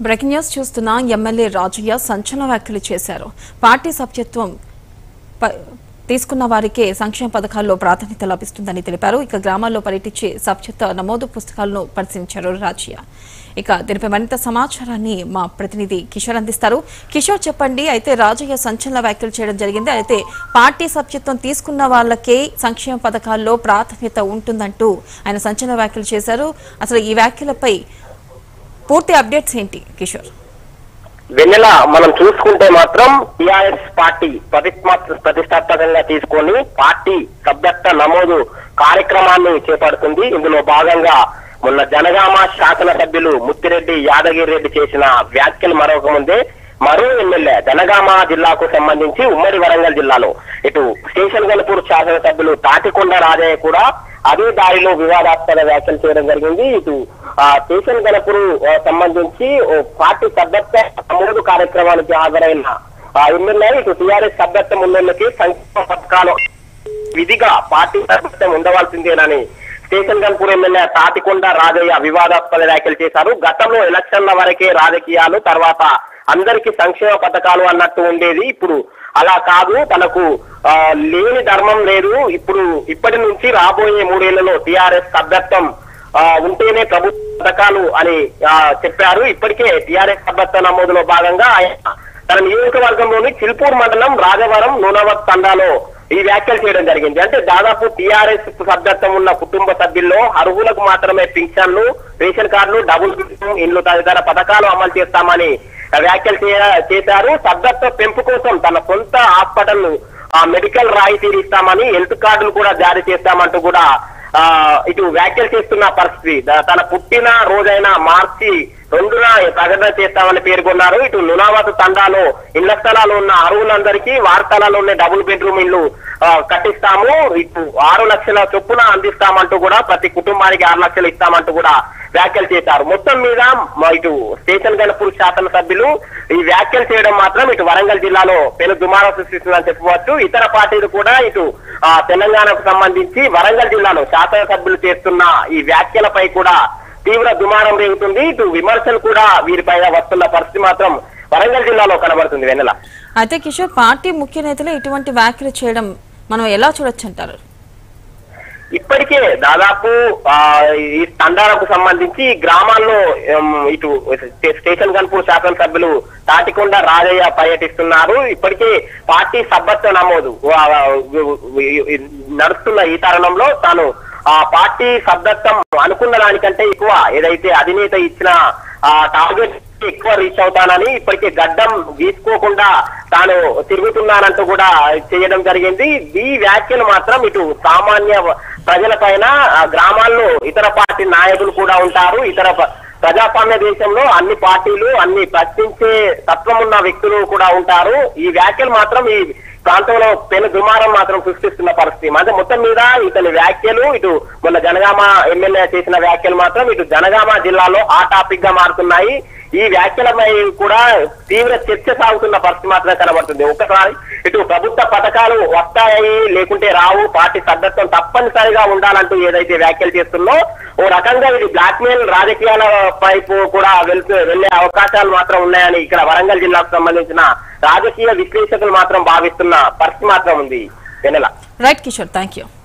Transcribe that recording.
breaking news చూస్తున్న MLA Rajaiah సంచలన వ్యాఖ్యలు చేశారు పార్టీ సభ్యత్వం ప- తీసుకున్న వారికే సంక్షేమ పథకాల్లో ప్రాధాన్యత లభిస్తుందని తెలిపారు ఇక గ్రామాల్లో పర్యటించి సభ్యత్వ నమోదు పుస్తకాలను పరిశీలించారు రాజయ్య ఇక దీనిపై మరింత సమాచారాన్ని మా ప్రతినిధి కిషోర్ అందిస్తారు కిషోర్ చెప్పండి అయితే రాజయ్య సంచలన వ్యాఖ్యలు చేయడం జరిగింది అయితే పార్టీ సభ్యత్వం తీసుకున్న వాళ్ళకే సంక్షేమ పథకాల్లో ప్రాధాన్యత ఉంటుందంటూ ఆయన సంచలన వ్యాఖ్యలు చేశారు అసలు ఈ వ్యాఖ్యలపై పూర్తి అప్డేట్స్ ఏంటి కిషోర్ వెన్నెల మనం చూసుకుంటే మాత్రం టిఆర్ఎస్ పార్టీ ప్రతిష్మా ప్రతిష్టాత్మకంగా తీసుకొని పార్టీ సభ్యత్వ నమోదు కార్యక్రమాన్ని చేపడుతుంది ఇందులో భాగంగా మొన్న జనగామ శాసనసభ్యులు ముత్తిరెడ్డి యాదగిరి రెడ్డి చేసిన వ్యాఖ్యలు మరొక ముందే మరో ఎమ్మెల్యే జనగామ జిల్లాకు సంబంధించి ఉమ్మడి వరంగల్ జిల్లాలో ఇటు స్టేషన్ గణపూర్ శాసనసభ్యులు తాటికొండ రాజయ్య కూడా అదే దారిలో వివాదాస్పద వ్యాఖ్యలు చేయడం జరిగింది ఇటు ఆ స్టేషన్ గణపూర్ ఆ, సంబంధించి ఓ పార్టీ సభ్యత్వ నమోదు కార్యక్రమానికి హాజరైన ఆ ఎమ్మెల్యే ఇటు టీఆర్ఎస్ సభ్యత్వం ఉన్నోళ్ళకి సంక్షేమ పథకాలు విధిగా పార్టీ సభ్యత్వం ఉండవలసిందేనని స్టేషన్ గన్పూర్ ఎమ్మెల్యే తాతికొండ రాజయ్య వివాదాస్పద వ్యాఖ్యలు చేశారు గతంలో ఎలక్షన్ల వరకే రాజకీయాలు తర్వాత అందరికీ సంక్షేమ పథకాలు అన్నట్టు ఉండేది ఇప్పుడు అలా కాదు తనకు ఆ, లేని ధర్మం లేదు ఇప్పుడు ఇప్పటి నుంచి రాబోయే మూడేళ్లలో టీఆర్ఎస్ సభ్యత్వం ఆ, ఉంటేనే ప్రభుత్వ పథకాలు అని ఆ, చెప్పారు ఇప్పటికే టీఆర్ఎస్ సభ్యత్వ నమోదులో భాగంగా ఆయన తన నియోజకవర్గంలోని చిల్పూర్ మండలం రాజవరం నూనవత్ తండాలో ఈ వ్యాఖ్యలు చేయడం జరిగింది అంటే దాదాపు టీఆర్ఎస్ సభ్యత్వం ఉన్న కుటుంబ సభ్యుల్లో అర్హులకు మాత్రమే పింఛన్లు రేషన్ కార్డులు డబుల్ బెడ్రూమ్ ఇండ్లు తదితర పథకాలు అమలు చేస్తామని వ్యాఖ్యలు చేయ- చేశారు సభ్యత్వ పెంపు కోసం తన సొంత హాస్పిటల్ ఆ మెడికల్ రాయితీలు ఇస్తామని హెల్త్ కార్డులు కూడా జారీ చేస్తామంటూ కూడా ఆ ఇటు వ్యాఖ్యలు చేస్తున్న పరిస్థితి ద- తన పుట్టిన రోజైన మార్చి రెండున ప్రకటన చేస్తామని పేర్కొన్నారు ఇటు నునావత్ తండాలో ఇళ్ల స్థలాలు ఉన్న అరువులందరికీ వారి స్థలాల్లో ఉన్న డబుల్ బెడ్రూమ్ ఇల్లు ఆ, కట్టిస్తాము ఇటు ఆరు లక్షల చొప్పున అందిస్తామంటూ కూడా ప్రతి కుటుంబానికి ఆరు లక్షలు ఇస్తామంటూ కూడా వ్యాఖ్యలు చేశారు మొత్తం మీద మ- ఇటు స్టేషన్ గణపూర్ శాసనసభ్యులు ఈ వ్యాఖ్యలు చేయడం మాత్రం ఇటు వరంగల్ జిల్లాలో పెను దుమారం సృష్టిస్తుందని చెప్పవచ్చు ఇతర పార్టీలు కూడా ఇటు ఆ, తెలంగాణకు సంబంధించి వరంగల్ జిల్లాలో శాసనసభ్యులు చేస్తున్న ఈ వ్యాఖ్యలపై కూడా తీవ్ర దుమారం రేగుతుంది ఇటు విమర్శలు కూడా వీరిపై వస్తున్న పరిస్థితి మాత్రం వరంగల్ జిల్లాలో కనబడుతుంది వెన్నెల అయితే కిషోర్ పార్టీ ముఖ్య నేతలు ఇటువంటి వ్యాఖ్యలు చేయడం మనం ఎలా చూడొచ్చు అంటారు ఇప్పటికే దాదాపు ఆ, ఈ తండాలకు సంబంధించి గ్రామాల్లో ఉమ్, ఇటు స్టే- స్టేషన్ గన్పూర్ శాసనసభ్యులు తాటికొండ రాజయ్య పర్యటిస్తున్నారు ఇప్పటికే పార్టీ సభ్యత్వ నమోదు ఆ, నడుస్తున్న ఈ తరుణంలో తాను ఆ పార్టీ సభ్యత్వం అనుకున్న దానికంటే ఎక్కువ ఏదైతే అధినేత ఇచ్చిన ఆ టార్గెట్ ఎక్కువ రీచ్ అవుతానని ఇప్పటికే గడ్డం గీసుకోకుండా తాను తిరుగుతున్నానంటూ కూడా చేయడం జరిగింది ఈ వ్యాఖ్యలు మాత్రం ఇటు సామాన్య ప్రజల పైన గ్రామాల్లో ఇతర పార్టీ నాయకులు కూడా ఉంటారు ఇతర ప- ప్రజాస్వామ్య దేశంలో అన్ని పార్టీలు అన్ని ప్రశ్నించే తత్వం ఉన్న వ్యక్తులు కూడా ఉంటారు ఈ వ్యాఖ్యలు మాత్రం ఈ ప్రాంతంలో పెను దుమారం మాత్రం సృష్టిస్తున్న పరిస్థితి అంటే మొత్తం మీద ఇతని వ్యాఖ్యలు ఇటు మొన్న జనగామ ఎమ్మెల్యే చేసిన వ్యాఖ్యలు మాత్రం ఇటు జనగామ జిల్లాలో ఆ టాపిక్ గా మారుతున్నాయి ఈ వ్యాఖ్యలపై కూడా తీవ్ర చర్చ సాగుతున్న పరిస్థితి మాత్రం కనబడుతుంది ఒకసారి ఇటు ప్రభుత్వ పథకాలు వస్తాయి లేకుంటే రావు పార్టీ సభ్యత్వం తప్పనిసరిగా ఉండాలంటూ ఏదైతే వ్యాఖ్యలు చేస్తుందో ఓ రకంగా ఇది బ్లాక్ మెయిల్ రాజకీయాల వైపు కూడా వెళ్తూ వెళ్లే అవకాశాలు మాత్రం ఉన్నాయని ఇక్కడ వరంగల్ జిల్లాకు సంబంధించిన రాజకీయ విశ్లేషకులు మాత్రం భావిస్తున్న పరిస్థితి మాత్రం ఉంది Vennela right Kishore thank you